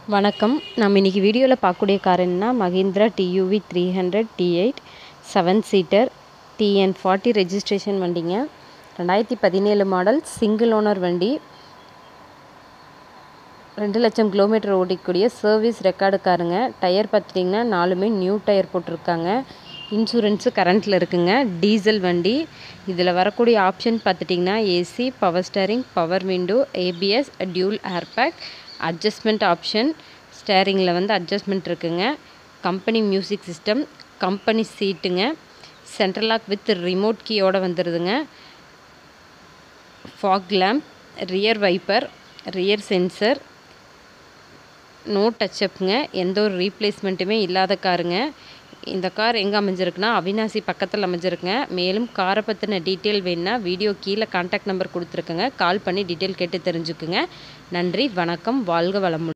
வணக்கம் நம்ம இன்றைக்கி வீடியோவில் பார்க்கக்கூடிய கார் என்னன்னா Mahindra TUV three hundred T eight seven seater TN forty registration வண்டிங்க ரெண்டாயிரத்தி பதினேழு மாடல் சிங்கிள் ஓனர் வண்டி ரெண்டு லட்சம் கிலோமீட்டர் ஓடிக்கூடிய சர்வீஸ் ரெக்கார்டு காருங்க டயர் பார்த்துட்டிங்கன்னா நாலுமே நியூ டயர் போட்டிருக்காங்க இன்சூரன்ஸு கரண்ட்டில் இருக்குங்க டீசல் வண்டி இதில் வரக்கூடிய ஆப்ஷன் பார்த்துட்டிங்கன்னா AC power steering power window ABS dual airbag adjustment option ஸ்டேரிங்கில் வந்து அட்ஜஸ்ட்மெண்ட் இருக்குங்க கம்பெனி மியூசிக் சிஸ்டம் கம்பெனி சீட்டுங்க சென்ட்ரல் லாக் வித் ரிமோட் கீயோடு வந்துடுதுங்க fog lamp rear wiper rear sensor no டச்சப்புங்க எந்த ஒரு ரீப்ளேஸ்மெண்ட்டுமே இல்லாத காருங்க இந்த கார் எங்கே அமைஞ்சிருக்குன்னா அவினாசி பக்கத்தில் அமைஞ்சிருக்குங்க மேலும் காரை பற்றின டீட்டெயில் வேணுன்னா வீடியோ கீழே கான்டாக்ட் நம்பர் கொடுத்துருக்குங்க கால் பண்ணி டீட்டெயில் கேட்டு தெரிஞ்சுக்குங்க நன்றி வணக்கம் வாழ்க வளமுடன்